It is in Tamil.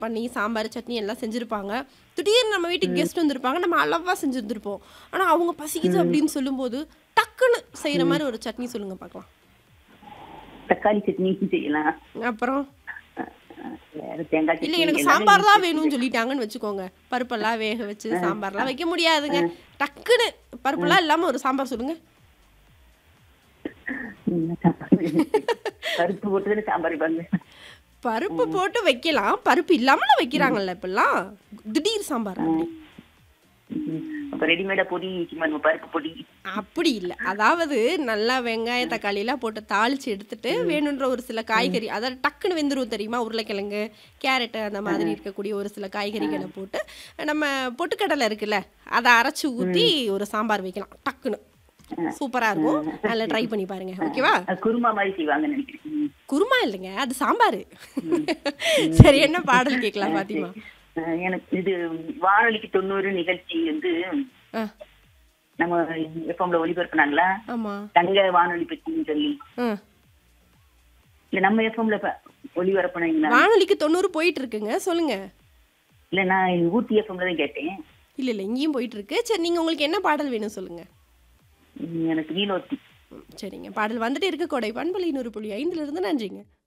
பண்ணி சாம்பார் சட்னி எல்லாம் செஞ்சுருப்பாங்க திடீர்னு நம்ம வீட்டுக்கு கெஸ்ட் வந்திருப்பாங்க நம்ம அளவாக செஞ்சுருந்துருப்போம் ஆனால் அவங்க பசிக்குது அப்படின்னு சொல்லும்போது டக்குன்னு செய்கிற மாதிரி ஒரு சட்னி சொல்லுங்க பார்க்கலாம் தக்காளி சட்னி செய்யலாம் அப்புறம் அஹ் வேற தேங்காய் இல்ல சட்னி எனக்கு எல்லாமே சாம்பார் தான் வேணும்னு சொல்லிட்டாங்கன்னு வச்சுக்கோங்க பருப்பெல்லாம் வேக வச்சு சாம்பார்லாம் வைக்க முடியாதுங்க டக்குன்னு பருப்பெல்லாம் இல்லாம ஒரு சாம்பார் சொல்லுங்க என்ன சாம்பார்? பருப்பு போட்டு சாம்பார் வைப்பாங்க பருப்பு போட்டு வைக்கலாம் பருப்பு இல்லாமல வைக்கிறாங்கல்ல இப்பெல்லாம் திடீர் சாம்பார் அப்படி ம். அப்ப ரெடிமேடா பொடி சும்மா நம்ம பருப்பு பொடி அப்படி இல்லை அதாவது நல்லா வெங்காய தக்காளி எல்லாம் போட்டு தாளிச்சு எடுத்துட்டு வேணுன்ற ஒரு சில காய்கறி அதாவது டக்குன்னு வெந்துரும் தெரியுமா உருளைக்கிழங்கு கேரட்டு அந்த மாதிரி இருக்கக்கூடிய ஒரு சில காய்கறிகளை போட்டு நம்ம பொட்டுக்கடலை இருக்குல்ல அதை அரைச்சு ஊத்தி ஒரு சாம்பார் வைக்கலாம் டக்குன்னு சூப்பரா இருக்கும் நல்லா ட்ரை பண்ணி பாருங்க ஓகேவா அது குருமா மாதிரி செய்வாங்கன்னு நினைக்கிறேன் ம். குருமா இல்லைங்க அது சாம்பார் சரி என்ன பாடல் கேட்கலாம் பாத்திமா அஹ் எனக்கு இது வானொலிக்கு தொண்ணூறு நிகழ்ச்சி வந்து ஆ நம்ம எஃப்எம்ல ஒளிபரப்புனாங்களா ஆமா தங்க வானொலி பற்றின்னு சொல்லி ஆ இல்ல நம்ம எஃப்எம்ல ஒளிபரப்புனீங்களா வானொலிக்கு தொண்ணூறு போயிட்டு இருக்குங்க சொல்லுங்க இல்ல நான் ஊட்டி எஃப்எம்ல தான் கேட்டேன் இல்ல இல்ல இங்கேயும் போயிட்டு இருக்கு சரி நீங்க உங்களுக்கு என்ன பாடல் வேணும் சொல்லுங்க ம், எனக்கு வீலோத்தி ம், சரிங்க பாடல் வந்துட்டு இருக்க கொடை பண்பலை நூறு புள்ளி ஐந்துல இருந்து நன்றிங்க